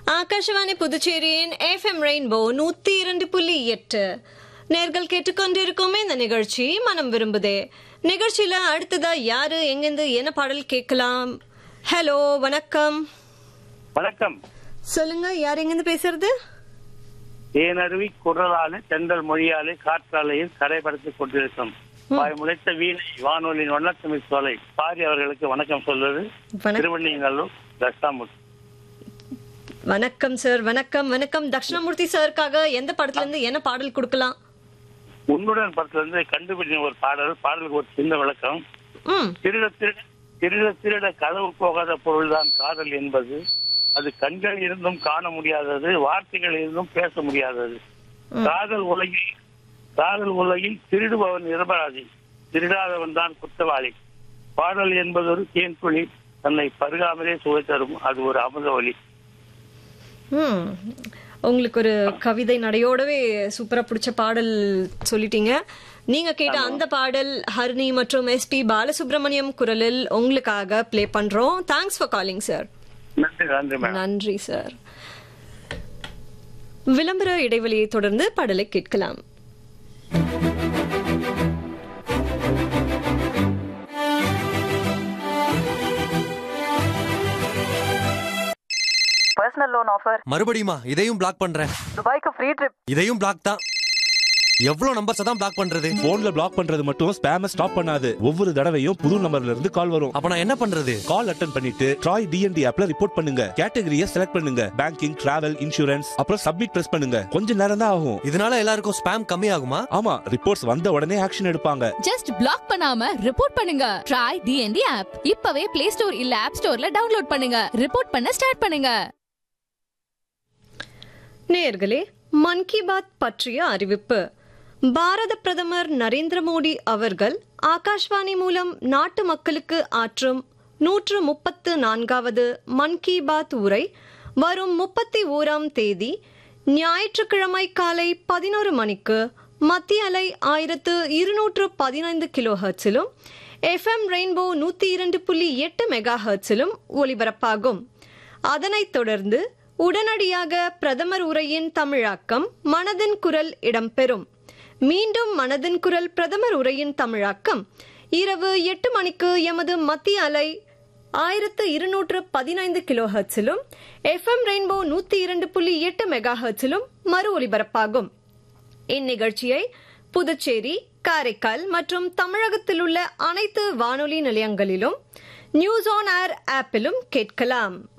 ஆகாஷவாணி புதுச்சேரியின் FM rainbow நூத்தி இரண்டு புள்ளி எட்டு நேர்கள் கேட்டுக்கொண்டிருக்கோமே இந்த நிகழ்ச்சி மனம் விரும்புதே நிகழ்ச்சியில அடுத்ததா யாரு எங்கிருந்து என்ன பாடல் கேட்கலாம் ஹலோ வணக்கம் வணக்கம் சொல்லுங்க யார் எங்கிருந்து பேசுறது தேனருவி குரலாலே தென்றல் மொழியாலே காற்றாலையில் கரைபடுத்திக் கொண்டிருக்கும் வாய் முளைத்த வீணை வானொலியின் வண்ணத்தமிழ் சோலை பாரி அவர்களுக்கு வணக்கம் சொல்வது வணக்கம் திருவண்ணியங்கல்லூர் தஷ்டாமூர்த்தி வணக்கம் சார் வணக்கம் வணக்கம் தட்சிணாமூர்த்தி சாருக்காக எந்த படத்துல இருந்து என்ன பாடல் கொடுக்கலாம் உன்னுடன் படத்துல இருந்து கண்டுபிடிச்ச ஒரு பாடல் பாடலுக்கு ஒரு சின்ன விளக்கம் ம் திருட திருட திருட திருட கதவு போகாத பொருள்தான் காதல் என்பது அது கண்கள் இருந்தும் காண முடியாதது வார்த்தைகள் இருந்தும் பேச முடியாதது காதல் உலகில் காதல் உலகில் திருடுபவன் நிரபராதி திருடாதவன் தான் குற்றவாளி பாடல் என்பது ஒரு தேன்துளி தன்னை பருகாமலே சுவை தரும் அது ஒரு அமுத ஒலி ம் உங்களுக்கு ஒரு கவிதை நடையோடவே சூப்பரா பிடிச்ச பாடல் சொல்லிட்டீங்க நீங்க கேட்ட அந்த பாடல் ஹரிணி மற்றும் எஸ்பி பாலசுப்ரமணியம் குரலில் உங்களுக்காக ப்ளே பண்றோம் தேங்க்ஸ் ஃபார் காலிங் சார் நன்றி நன்றி மேடம் நன்றி சார் விளம்பர இடைவெளியை தொடர்ந்து பாடலை கேட்கலாம் பர்சனல் லோன் ஆஃபர் மறுபடியுமா இதையும் பிளாக் பண்றேன் துபாய்க்கு ஃப்ரீ ட்ரிப் இதையும் பிளாக் தான் எவ்வளவு நம்பர்ஸ் தான் பிளாக் பண்றது போன்ல பிளாக் பண்றது மட்டும் ஸ்பேம ஸ்டாப் பண்ணாது ஒவ்வொரு தடவையும் புது நம்பர்ல இருந்து கால் வரும் அப்ப நான் என்ன பண்றது கால் அட்டன் பண்ணிட்டு ட்ராய் டிஎன்டி ஆப்ல ரிப்போர்ட் பண்ணுங்க கேட்டகரியை செலக்ட் பண்ணுங்க பேங்கிங் டிராவல் இன்சூரன்ஸ் அப்புறம் சப்மிட் பிரஸ் பண்ணுங்க கொஞ்ச நேரம் தான் ஆகும் இதனால எல்லாருக்கும் ஸ்பேம் கம்மி ஆகுமா ஆமா ரிப்போர்ட்ஸ் வந்த உடனே ஆக்ஷன் எடுப்பாங்க ஜஸ்ட் பிளாக் பண்ணாம ரிப்போர்ட் பண்ணுங்க ட்ரை டிஎன்டி ஆப் இப்பவே பிளே ஸ்டோர் இல்ல ஆப் ஸ்டோர்ல டவுன்லோட் பண்ணுங்க ரிப்போர்ட் பண்ண ஸ்டார்ட் பண்ணுங்க நேயர்களே மன் கி பாத் பற்றிய அறிவிப்பு பாரத பிரதமர் நரேந்திர மோடி அவர்கள் ஆகாஷ்வாணி மூலம் நாட்டு மக்களுக்கு ஆற்றும் நூற்று முப்பத்து நான்காவது மன் கி பாத் உரை வரும் முப்பத்தி ஓராம் தேதி ஞாயிற்றுக்கிழமை காலை பதினோரு மணிக்கு மத்திய அலை ஆயிரத்து இருநூற்று பதினைந்து கிலோ ஹர்ட்ஸிலும் எஃப்எம் ரெயின்போ நூத்தி இரண்டு புள்ளி எட்டு மெகா ஹர்ட்ஸிலும் ஒலிபரப்பாகும் அதனைத் தொடர்ந்து உடனடியாக பிரதமர் உரையின் தமிழாக்கம் மனதின் குரல் இடம்பெறும் மீண்டும் மனதின் குரல் பிரதமர் உரையின் தமிழாக்கம் இரவு எட்டு மணிக்கு எமது மத்திய அலை ஆயிரத்து இருநூற்று பதினைந்து கிலோ ஹர்ட்ஸிலும் எஃப்எம் ரெயின்போ நூத்தி இரண்டு புள்ளி எட்டு மெகா ஹர்ட்ஸிலும் மறு ஒலிபரப்பாகும் இந்நிகழ்ச்சியை புதுச்சேரி காரைக்கால் மற்றும் தமிழகத்தில் உள்ள அனைத்து வானொலி நிலையங்களிலும் நியூஸ் ஆன் ஏர் ஆப்பிலும் கேட்கலாம்